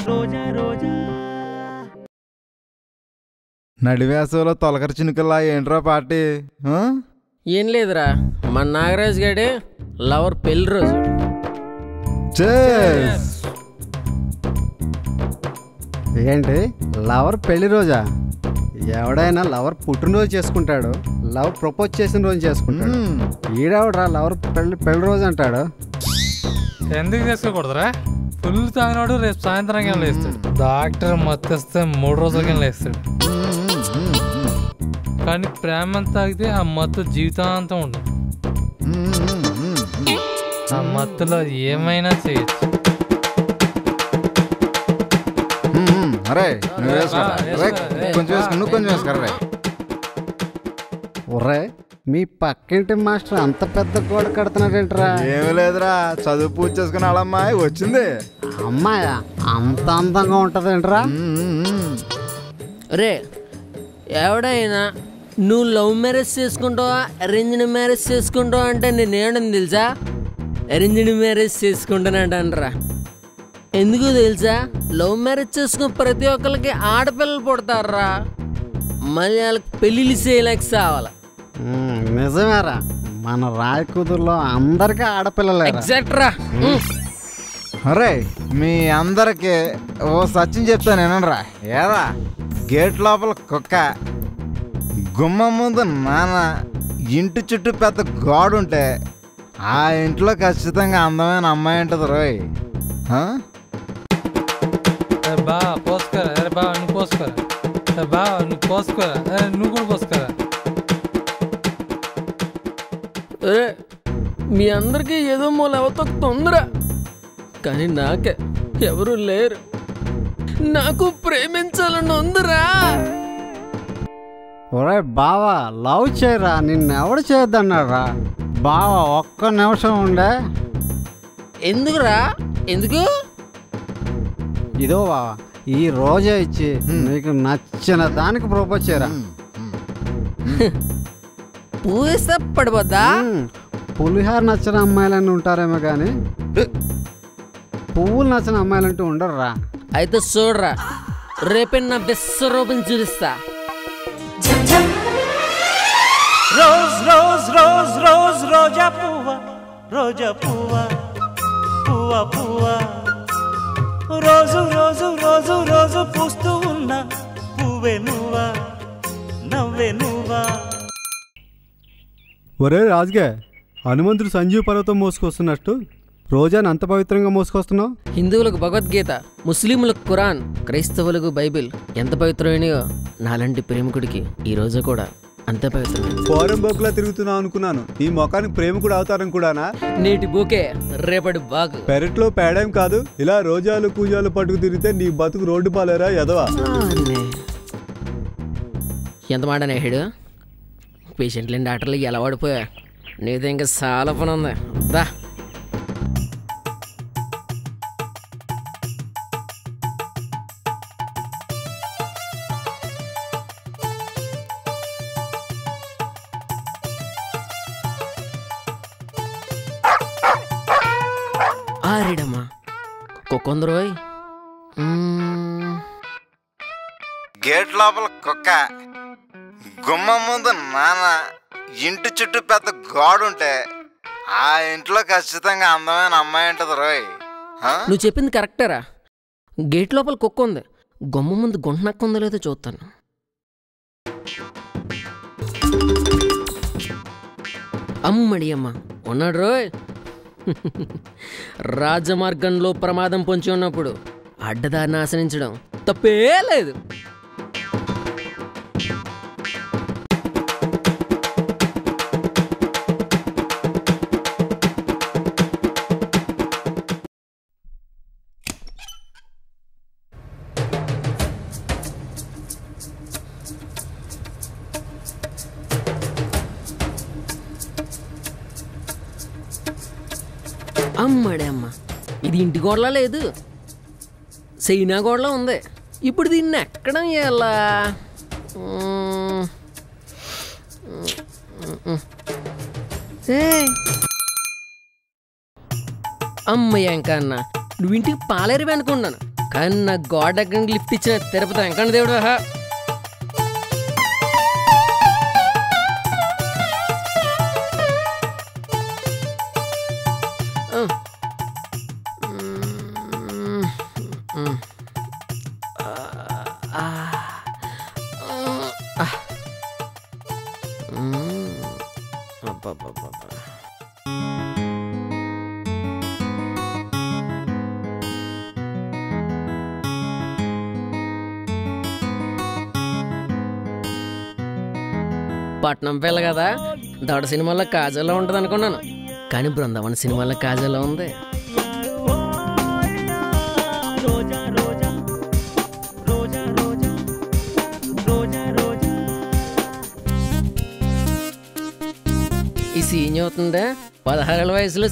రోజా రోజా నడివేసవిలో తొలకరి చినుకల్లా ఏంట్రా పార్టీ ఆ? ఏం లేదురా మన నాగరాజు గాడే లవర్ పెళ్లి రోజు Cheers. ఏంటి లవర్ పెళ్లి రోజా ఎవడైనా లవర్ పుట్టినరోజు చేసుకుంటాడు లవ్ ప్రపోజ్ చేసిన రోజు చేసుకుంటాడు మ్మ్. ఈడెవడరా లవర్ పెళ్లి పెళ్లి రోజు అంటాడు ఎందుకు చేసుకోకూడదురా ఫుల్ తాగినాడు రేపు సాయంత్రం లేస్తాడు డాక్టర్ మత్తిస్తే మూడు రోజులకి లేస్తాడు కానీ ప్రేమ తాగితే ఆ మత్తు జీవితాంతం ఉండదు ఆ మత్తులో ఏమైనా చేయొచ్చు మ్మ్. అరే నువ్వు వేసుకో ఆ, రే, వేసుకో, రే. కొంచెం వేసుకో నువ్వు కొంచెం వేసుకో రే ఒరే మీ పక్కింటి మాస్టర్ అంత పెద్ద గోడ కడుతున్నాడేంట్రా ఏమి లేదురా చదువు పూజ చేసుకుని వాళ్ళ అమ్మాయి వచ్చింది అమ్మాయా అంత అందంగా ఉంటదేంట్రా మ్మ్. రే ఎవడైనా నువ్వు లవ్ మ్యారేజ్ చేసుకుంటావా అరేంజ్డ్ మ్యారేజ్ చేసుకుంటావా అంటే నేనేమని తెలుసా అరేంజ్డ్ మ్యారేజ్ చేసుకుంటానంటరా ఎందుకు తెలుసా లవ్ మ్యారేజ్ చేసుకున్న ప్రతి ఒక్కరికి ఆడపిల్లలు పుడతారా మళ్ళీ వాళ్ళకి పెళ్ళిళ్ళు చేయలేక సావాలి ఉమ్, నిజమేరా మన రాయకూదుల్లో అందరికీ ఆడపిల్లలేరా ఎగ్జాక్ట్ రా ఉమ్. అరే మీ అందరికి ఓ సత్యం చెప్తాను ఏనరా ఏరా గేట్ లోపల కుక్క గుమ్మం ముందు నాన్న ఇంటి చుట్టూ పెద్ద గోడ ఉంటే ఆ ఇంట్లో ఖచ్చితంగా అందమైన అమ్మాయి ఉంటుంది రోయ్ ఆ? అరే బా పోసుకోరా అరే బా నువ్వు పోసుకోరా అరే బా నువ్వు పోసుకోరా అరే నువ్వు కూడా పోసుకోరా ఏ, మీ అందరికీ ఏదో మూల ఎవతో తొందర కానీ నాకే ఎవరు లేరు నాకు ప్రేమించాలని ఉందిరా ఒరే బావా లవ్ చేయరా నిన్నెవడు చేయొద్దన్నారా బావా ఒక్క నిమిషం ఉండే ఎందుకురా ఎందుకు ఇదో బావా ఈ రోజే ఇచ్చి నీకు నచ్చిన దానికి ప్రపోజ్ చేయరా పూస్తే పడిపోద్దా ఉమ్, పులిహార నచ్చిన అమ్మాయిలని ఉంటారేమో కానీ పువ్వులు నచ్చిన అమ్మాయిలంటూ ఉండరురా అయితే చూడరా రేపే నా బెస్స రూపం చూపిస్తా రోజ్ రోజ్ రోజ్ రోజ్ రోజా పువ్వ రోజా పువ్వ పువ్వ పువ్వ రోజు రోజు రోజు రోజు పూస్తూ ఉన్న పువ్వే నువ్వా నవ్వే నువ్వా ఒరే రాజుగా హనుమంతుడు సంజీవ పర్వతం మోసుకొస్తున్నట్టు రోజాని అంత పవిత్రంగా మోసుకొస్తున్నావు హిందువులకు భగవద్గీత ముస్లింలకు ఖురాన్ క్రైస్తవులకు బైబిల్ ఎంత పవిత్రమైనయో నాలాంటి ప్రేమికుడికి ఈ రోజు కూడా అంతే పవిత్రమైనది ఫారెన్ బోకులా తిరుగుతున్నావు అనుకున్నాను ఈ మొఖానికి ప్రేమికుడు అవతారం కూడానా నేటి బూకే రేపటి బాగు పెరట్లో పేడేం కాదు ఇలా రోజాలు కూజాలు పట్టుకు తిరిగితే నీ బతుకు రోడ్డు పాలేరా ఎదవా ఆన్నే. ఎంత మాట నేహుడు పేషెంట్లేని డాక్టర్లు ఎలా పడిపోయా నీతో ఇంకా చాలా పని ఉంది దా ఆరిడమ్మా కుక్కొందరోయ్ గేట్ లోపల కుక్క గుమ్మం ముందు నాన్న ఇంటి చుట్టూ పెద్ద గోడ ఉంటే ఆ ఇంట్లో ఖచ్చితంగా అందమైన అమ్మాయి ఉంటుంది రోయ్ ఆ? నువ్వు చెప్పింది కరెక్టేరా గేట్ లోపల కుక్క ఉంది గుమ్మ ముందు గుంట నక్క ఉందో లేదో చూస్తాను అమ్మడి అమ్మ ఉన్నాడు రోయ్ రాజమార్గంలో ప్రమాదం పొంచి ఉన్నప్పుడు అడ్డదారిని ఆశ్రయించడం తప్పే లేదు అమ్మడే అమ్మ ఇది ఇంటి గోడలా లేదు చైనా గోడలా ఉంది ఇప్పుడు దీన్ని ఎక్కడం ఎలా మ్మ్. ఏయ్. అమ్మయ్య ఇంకా అన్న నువ్వు ఇంటికి పాలేరు అనుకున్నాను కానీ నా గోడ ఎక్కడికి లిఫ్ట్ ఇచ్చిన తిరుపతి వెంకన్న దేవుడు ఆహా. ఆ. మ్మ్. మ్మ్. ఆ. ఆ. మ్మ్. అబ్బబ్బబ్బబ్బ. పట్నం పిల్ల కదా దొడ సినిమాలో కాజాలో ఉంటుంది అనుకున్నాను కానీ బృందావన సినిమాలో కాజాలో ఉంది రోజా రోజా రోజా రోజా రోజా రోజా ఈ సీన్ అవుతుందా పదహారేళ్ళ వయసులో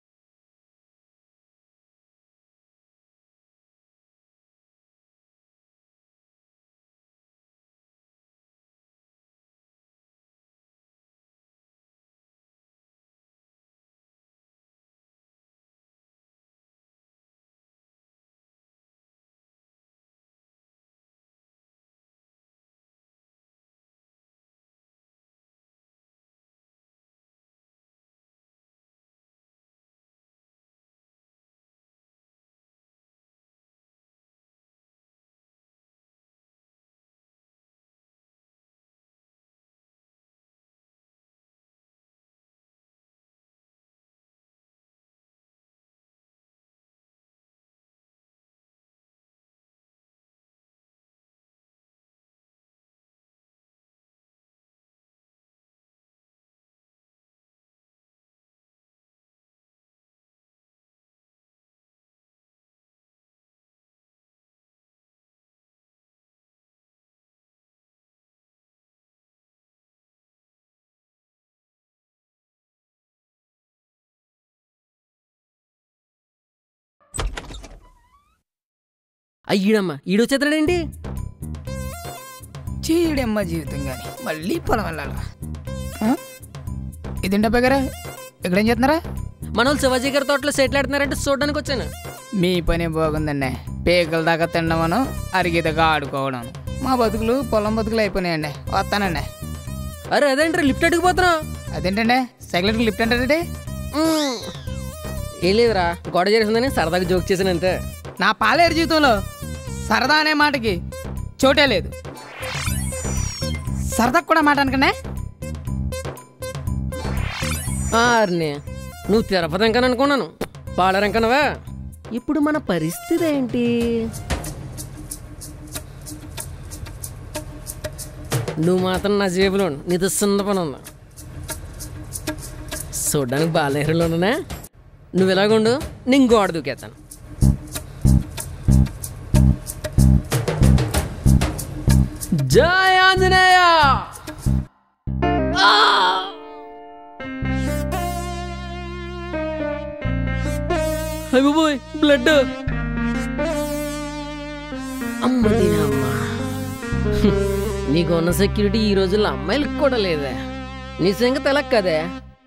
అయ్యడమ్మా ఈడొచ్చేతాడేంటి చేయడమ్మ జీవితం కానీ మళ్ళీ పొలం వెళ్ళాలా ఆ? ఇదేంటా బగారా ఇక్కడేం చేస్తున్నారా మన వాళ్ళు శివాజీ గారి తోటలో సెటిల్ ఆడుతున్నారంటే చూడడానికి వచ్చాను మీ పని బాగుందండి పేకల దాకా తినడమను అరిగేదాకా ఆడుకోవడం మా బతుకులు పొలం బతుకులు అయిపోయినాయండి వస్తానండి అరే అదేంటి లిఫ్ట్ అడిగిపోతున్నావు అదేంటండి సైకిల్ లిఫ్ట్ అంటే ఏం లేదురా గొడవ చేసిందని సరదాగా జోక్ చేశాను అంతే నా పాలేరు జీవితంలో సరదా అనే మాటకి చోటే లేదు సరదా కూడా మాట అనకండి ఆర్ని నువ్వు తిరుపతి ఇంకా అనుకున్నాను పాడరంకనవా ఇప్పుడు మన పరిస్థితి ఏంటి నువ్వు మాత్రం నా జేబులో ఉండు. నీతో చిన్న పని ఉందా చూడ్డానికి బాలేరులోనే నువ్వు ఎలాగుండు నేను గోడ దూకేస్తాను జై ఆంజనేయ ఆ! అయ్య బాబోయ్ బ్లడ్ అమ్మ దీనమ్మా నీకు ఉన్న సెక్యూరిటీ ఈ రోజుల్లో అమ్మాయిలకు కూడా లేదే నీ సంగతి తెలక్ కదే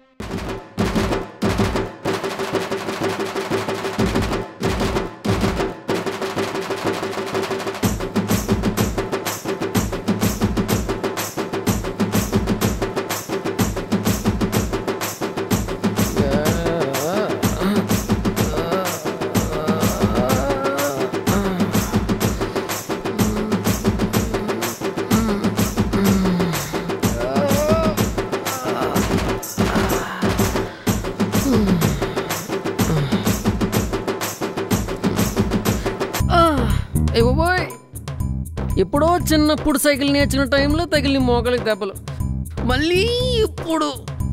ఏ బాబోయ్ ఎప్పుడో చిన్నప్పుడు సైకిల్ నేర్చిన టైంలో తగిలి మోకలికి దెబ్బలు మళ్ళీ ఇప్పుడు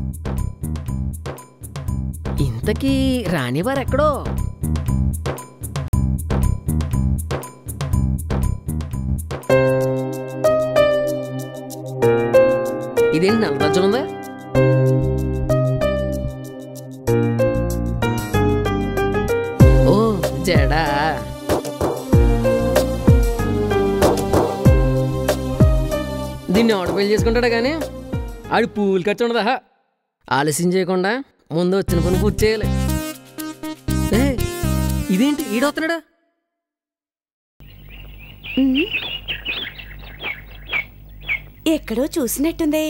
ఇంతకీ రానివారు ఎక్కడో ఇదేంటి నల్లరజ్జులుందా ఓ జడా దీన్ని ఆవిడ పెళ్లి చేసుకుంటాడా కానీ ఆడి పూలు ఖర్చు ఉండదా ఆలస్యం చేయకుండా ముందు వచ్చిన పని పూర్తి చేయాలి ఏ ఇదేంటి ఈడవుతున్నాడా ఉమ్. ఎక్కడో చూసినట్టుందే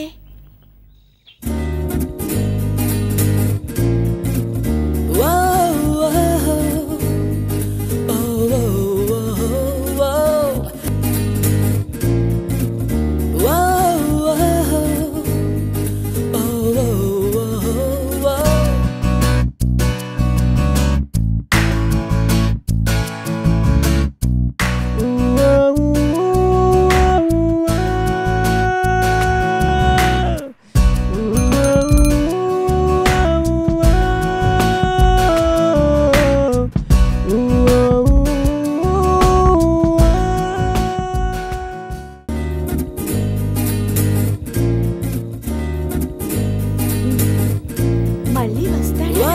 మళ్ళీ వస్తాడా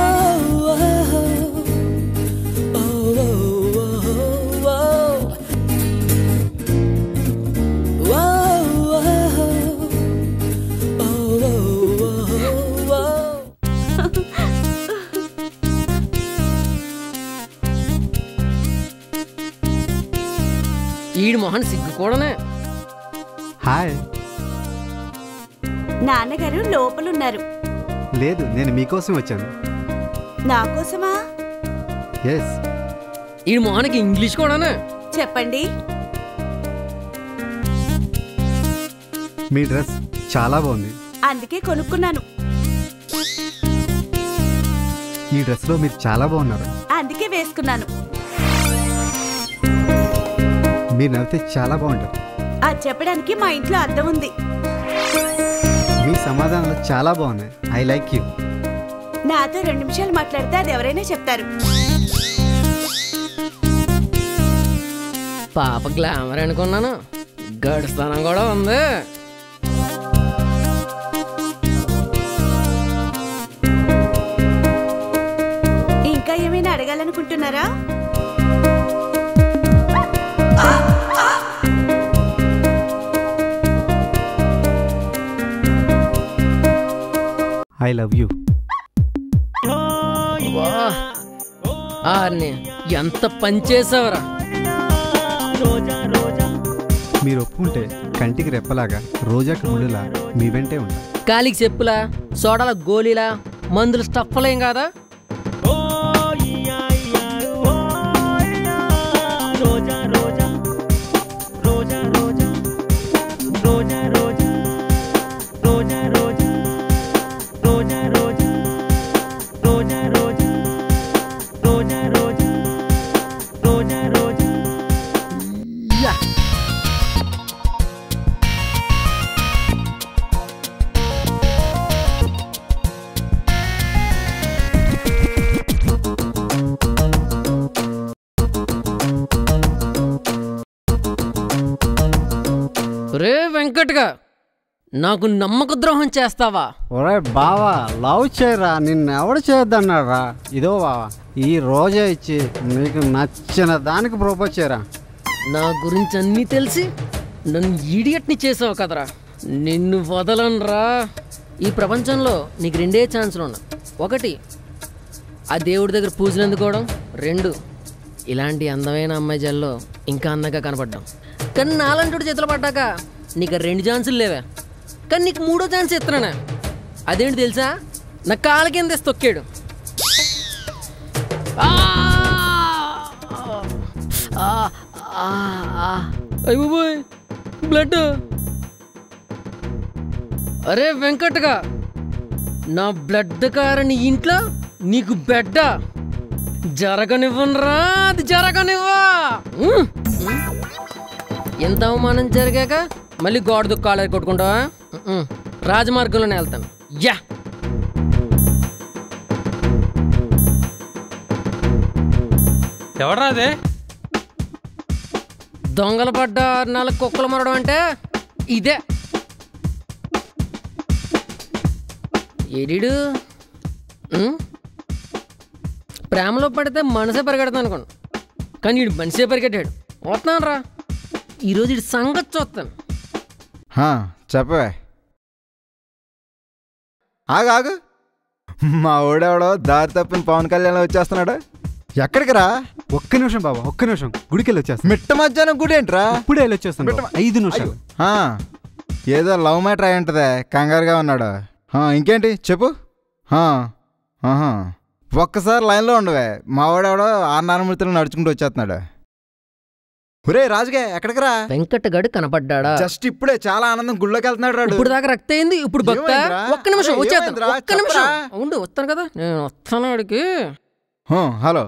ఈడి మొహన్ సిగ్గు కూడానే హాయ్ నాన్నగారు లోపలున్నారు లేదు నేను మీకోసం వచ్చాను నా కోసమా ఎస్ ఈడి మొహానికి ఇంగ్లీష్ కూడానే చెప్పండి మీ డ్రెస్ చాలా బాగుంది అందుకే కొనుక్కున్నాను ఈ డ్రెస్లో మీరు చాలా బాగున్నారు అందుకే వేసుకున్నాను మీరు నవ్వితే చాలా బాగుంటారు అది చెప్పడానికి మా ఇంట్లో అర్థం ఉంది మీ సమాధానాలు చాలా బాగున్నాయి ఐ లైక్ యూ నాతో రెండు నిమిషాలు మాట్లాడితే అది ఎవరైనా చెప్తారు పాప గ్లామర్ అనుకున్నాను గడుస్తానం కూడా ఉంది ఇంకా ఏమైనా అడగాలనుకుంటున్నారా ఐ లవ్ యూ వా ఆర్ని ఎంత పని చేసావురా రోజా రోజా మీరు ఒప్పుకుంటే కంటికి రెప్పలాగా రోజాకి ముళ్ళులా మీ వెంటే ఉంటా కాలికి చెప్పులా సోడాల గోళీలా మందులు స్టఫలేం కాదా ఓ ఇయా ఇయా ఓ ఇయా రోజా రోజా రోజా రోజా రోజా రోజా రోజా రోజా రోజా రోజా రోజా రోజా రోజా రోజా రోజా రోజా యా. రే వెంకట్గా నాకు నమ్మక ద్రోహం చేస్తావా ఒరే బావా లవ్ చేయరా నిన్ను ఎవడు చేయొద్దన్నారా ఇదో బావా ఈ రోజే ఇచ్చి నీకు నచ్చిన దానికి ప్రపోజ్ చేయరా నా గురించి అన్నీ తెలిసి నన్ను ఈడియట్ని చేసావు కదరా నిన్ను వదలనురా ఈ ప్రపంచంలో నీకు రెండే ఛాన్సులు ఉన్నాయి ఒకటి ఆ దేవుడి దగ్గర పూజలు అందుకోవడం రెండు ఇలాంటి అందమైన అమ్మాయి జల్లో ఇంకా అందంగా కనపడ్డాం కానీ నాలంటుడు చేతులు పడ్డాక నీకు ఆ రెండు ఛాన్సులు లేవే కానీ నీకు మూడో ఛాన్స్ ఇస్తున్నానే అదేంటి తెలుసా నా కాళ్ళ కింద వేసి తొక్కాడు ఆ! ఆ! ఆ! ఆ! అయ్ బాబోయ్ బ్లడ్ అరే వెంకట్గా నా బ్లడ్ కారని ఇంట్లో నీకు బెడ్డ జరగనివ్వనురా అది జరగనివ్వా ఉమ్. ఉమ్. ఎంత అవమానం జరిగాక మళ్ళీ గోడ దుక్కాలే కొట్టుకుంటావా ఉమ్. రాజమార్గంలోనే వెళ్తాను యా ఎవడ్రా అదే దొంగలు పడ్డ ఆరు నెలలకు కుక్కలు మరడం అంటే ఇదే ఎడిడు ఉమ్? ప్రేమలో పడితే మనసే పరిగెడతాను అనుకోండి కానీ వీడు మనిషే పరిగెట్టాడు వస్తున్నాను రా ఈరోజు ఇటు సంగతి చూస్తాను హా, చెప్పవే ఆగు ఆగు మా ఊడెవడో దారి తప్పిన పవన్ కళ్యాణ్ వచ్చేస్తున్నాడు ఎక్కడికి రా ఒక్క నిమిషం బాబా ఒక్క నిమిషం గుడికి వెళ్ళి వచ్చేస్తాను మిట్ట మధ్యాహ్నం గుడి ఏంట్రా ఇప్పుడే వెళ్ళి వచ్చేస్తాను బాబా. ఐదు నిమిషాలు ఆ, ఏదో లవ్ మ్యాటర్ అయి ఉంటుందే కంగారుగా ఉన్నాడు ఆ, ఇంకేంటి చెప్పు ఆ, ఆహా. ఒక్కసారి లైన్లో ఉండవే మావాడెవడో ఆరు నాన్నమూర్తులు నడుచుకుంటూ వచ్చేస్తున్నాడు ఒరే రాజుగా ఎక్కడికి రా వెంకటగడు కనపడ్డాడా జస్ట్ ఇప్పుడే చాలా ఆనందం గుళ్ళోకి వెళ్తున్నాడు రాడు ఇప్పుడు దాకా రక్త అయింది ఇప్పుడు భక్త ఏమైందిరా? ఒక్క నిమిషం అరే, వచ్చేస్తాను ఏమైందిరా? ఒక్క నిమిషం చెప్పరా? ఉండు వస్తాను కదా నేను వస్తాను వాడికి హా, హలో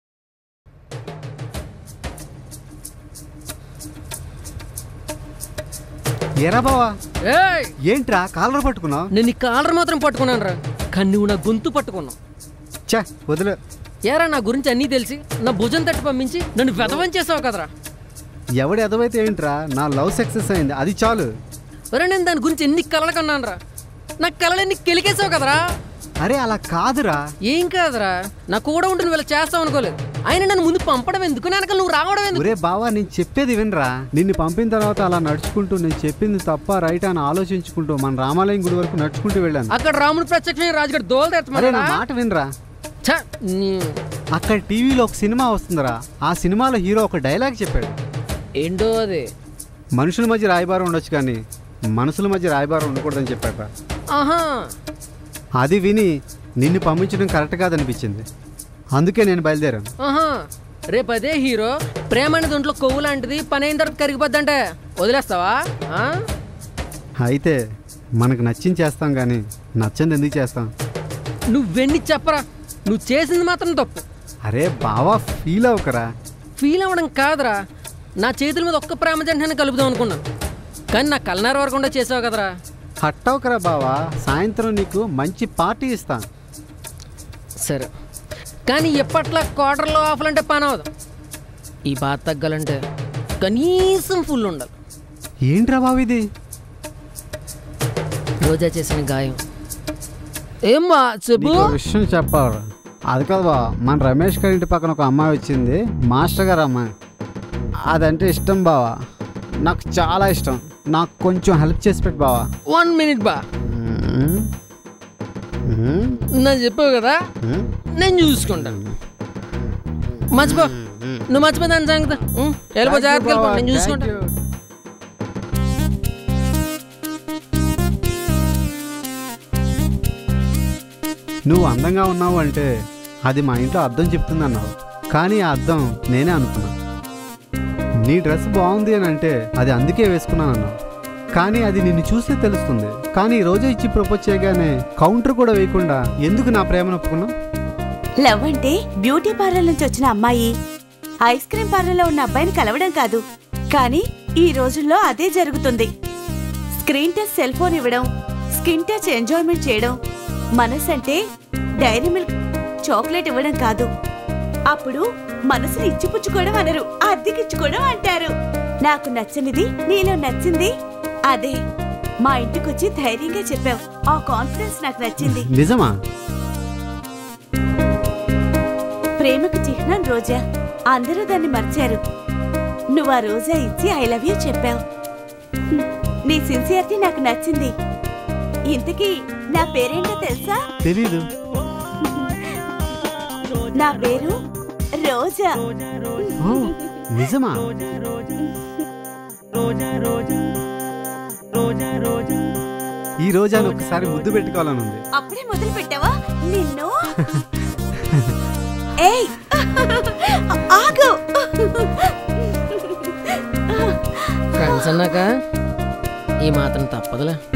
ఏరా బావా ఏయ్ ఏంట్రా కాలర్ పట్టుకున్నావు నేను ఈ కాలర్ మాత్రం పట్టుకున్నాను రా కానీ నువ్వు నా గొంతు పట్టుకున్నావు చా వదిలే ఏరా నా గురించి అన్నీ తెలిసి నా భుజం తట్టి పంపించి నన్ను వెధవం చేసావు కదరా ఎవడు ఎదవైతే ఏంట్రా నా లవ్ సక్సెస్ అయింది అది చాలు ఒరే నేను దాని గురించి ఎన్ని కలలు కన్నాను రా నా కలలన్నీ కెలికేసావు కదరా అరే అలా కాదురా ఏం కాదురా నా కూడా ఉండి నువ్వు ఇలా చేస్తావు అనుకోలేదు ఆయన నన్ను ముందు పంపడం ఎందుకు వెనక నువ్వు రావడం ఎందుకు ఒరే బావా నేను చెప్పేది వినరా నిన్ను పంపిన తర్వాత అలా నడుచుకుంటూ నేను చెప్పింది తప్ప రైట్ అని ఆలోచించుకుంటూ మన రామాలయం గుడి వరకు నడుచుకుంటూ వెళ్ళాను అక్కడ రాముడు ప్రత్యక్ష రాజుగారు దోలు అరే నా తెచ్చమన్నాడా? మాట వినరా ఛ, నీ- అక్కడ టీవీలో ఒక సినిమా వస్తుందిరా ఆ సినిమాలో హీరో ఒక డైలాగ్ చెప్పాడు ఏంటో అది మనుషుల మధ్య రాయబారం ఉండొచ్చు కానీ మనుషుల మధ్య రాయబారం ఉండకూడదని చెప్పాడు ఆహా అది విని నిన్ను పంపించడం కరెక్ట్ కాదనిపించింది అందుకే నేను బయలుదేరాను ఆహా రేపు అదే హీరో ప్రేమ అనేది ఒంట్లో కొవ్వు లాంటిది పని అయిన తర్వాత కరిగిపోద్దంటే వదిలేస్తావా ఆ? అయితే మనకు నచ్చింది చేస్తాం కానీ నచ్చింది ఎందుకు చేస్తాం నువ్వెన్ని చెప్పరా నువ్వు చేసింది మాత్రం తప్పు అరే బావా ఫీల్ అవ్వకరా ఫీల్ అవ్వడం కాదురా నా చేతుల మీద ఒక్క ప్రేమ జంటని కలుపుదాం అనుకున్నాను కానీ నా కలనార వరకుండా చేసావు కదరా హట్టవకరా బావా సాయంత్రం నీకు మంచి పార్టీ ఇస్తా సరే కానీ ఎప్పట్లా క్వార్టర్లో ఆఫ్లు అంటే పని అవదు ఈ బాధ తగ్గాలంటే కనీసం ఫుల్ ఉండాలి ఏంట్రా బావ ఇది రోజా చేసిన గాయం ఏమ్మా చెప్పు నీకు ఒక విషయం చెప్పాలి అది కాదు బా మన రమేష్ గారి ఇంటి పక్కన ఒక అమ్మాయి వచ్చింది మాస్టర్ గారు అమ్మాయి అదంటే ఇష్టం బావా నాకు చాలా ఇష్టం నాకు కొంచెం హెల్ప్ చేసి పెట్టు బావా వన్ మినిట్ బా మ్మ్. మ్మ్. నా చెప్పావు కదా మ్మ్. నేను చూసుకుంటాను మర్చిపో నువ్వు మర్చిపో దాని సంగతి ఉం, వెళ్ళిపో Thank you, జాగ్రత్తగా వెళ్ళిపో బావా. నేను Thank చూసుకుంటాను you. నువ్వు అందంగా ఉన్నావు అంటే అది మా ఇంట్లో అద్దం చెప్తుంది అన్నావు కానీ ఆ అద్దం నేనే అనుకున్నా నీ డ్రెస్ బాగుంది అని అంటే అది అందుకే వేసుకున్నాను అన్నావు కానీ అది నిన్ను చూస్తే తెలుస్తుంది కానీ ఈ రోజు ఇచ్చి ప్రపోజ్ చేయగానే కౌంటర్ కూడా వేయకుండా ఎందుకు నా ప్రేమను ఒప్పుకున్నావు లవ్ అంటే బ్యూటీ పార్లర్ నుంచి వచ్చిన అమ్మాయి ఐస్ క్రీమ్ పార్లర్లో ఉన్న అబ్బాయిని కలవడం కాదు కానీ ఈ రోజుల్లో అదే జరుగుతుంది స్క్రీన్ టచ్ సెల్ ఫోన్ ఇవ్వడం స్కిన్ టచ్ ఎంజాయ్మెంట్ చేయడం మనసు అంటే డైరీ మిల్క్ చాక్లెట్ ఇవ్వడం కాదు అప్పుడు మనసుని ఇచ్చిపుచ్చుకోవడం అనరు అద్దెకిచ్చుకోవడం అంటారు నాకు నచ్చనిది నీలో నచ్చింది అదే మా ఇంటికొచ్చి ధైర్యంగా చెప్పావు ఆ కాన్ఫిడెన్స్ నాకు నచ్చింది నిజమా ప్రేమకు చిహ్నం రోజా అందరూ దాన్ని మర్చారు నువ్వు ఆ రోజా ఇచ్చి ఐ లవ్ యూ చెప్పావు హ్మ్, నీ సిన్సియరిటీ నాకు నచ్చింది ఇంతకీ నా పేరేంటో తెలుసా తెలీదు నా పేరు రోజా ఓ, నిజమా ఈ రోజాను ఒకసారి ముద్దు పెట్టుకోవాలని ఉంది అప్పుడే మొదలు పెట్టావా నిన్ను ఏయ్ ఆగు ఫ్రెండ్స్ అన్నాక ఈ మాత్రం తప్పదులే